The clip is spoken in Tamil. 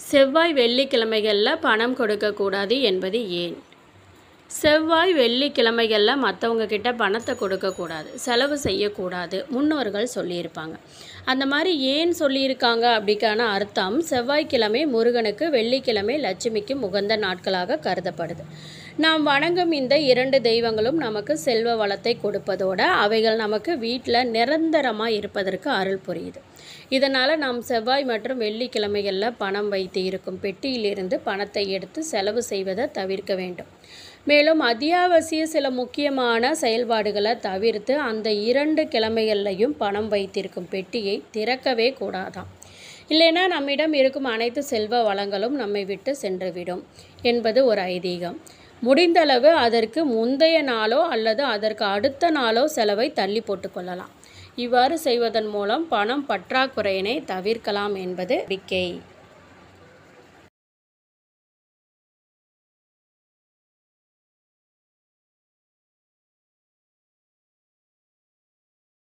செவ்வாய் வெள்ளிக்கிழமைகளில் பணம் கொடுக்கக்கூடாது என்பது ஏன் செவ்வாய் வெள்ளிக்கிழமைகளில் மற்றவங்க கிட்ட பணத்தை கொடுக்கக்கூடாது செலவு செய்யக்கூடாது முன்னோர்கள் சொல்லியிருப்பாங்க அந்த மாதிரி ஏன் சொல்லியிருக்காங்க அப்படிக்கான அர்த்தம் செவ்வாய்க்கிழமை முருகனுக்கு வெள்ளிக்கிழமை லட்சுமிக்கு உகந்த நாட்களாக கருதப்படுது நாம் வணங்கும் இந்த இரண்டு தெய்வங்களும் நமக்கு செல்வ வளத்தை கொடுப்பதோட அவைகள் நமக்கு வீட்டில் நிரந்தரமாக இருப்பதற்கு அருள் புரியுது இதனால் நாம் செவ்வாய் மற்றும் வெள்ளிக்கிழமைகளில் பணம் வைத்து இருக்கும் பெட்டியிலிருந்து பணத்தை எடுத்து செலவு செய்வதை தவிர்க்க வேண்டும் மேலும் அத்தியாவசிய சில முக்கியமான செயல்பாடுகளை தவிர்த்து அந்த இரண்டு கிழமைகள்லையும் பணம் வைத்திருக்கும் பெட்டியை திறக்கவே கூடாதாம் இல்லைன்னா நம்மிடம் இருக்கும் அனைத்து செல்வ வளங்களும் நம்மை விட்டு சென்றுவிடும் என்பது ஒரு ஐதீகம் முடிந்தளவு அதற்கு முந்தைய நாளோ அல்லது அதற்கு அடுத்த நாளோ செலவை தள்ளி போட்டுக்கொள்ளலாம் இவ்வாறு செய்வதன் மூலம் பணம் பற்றாக்குறையினை தவிர்க்கலாம் என்பது நம்பிக்கை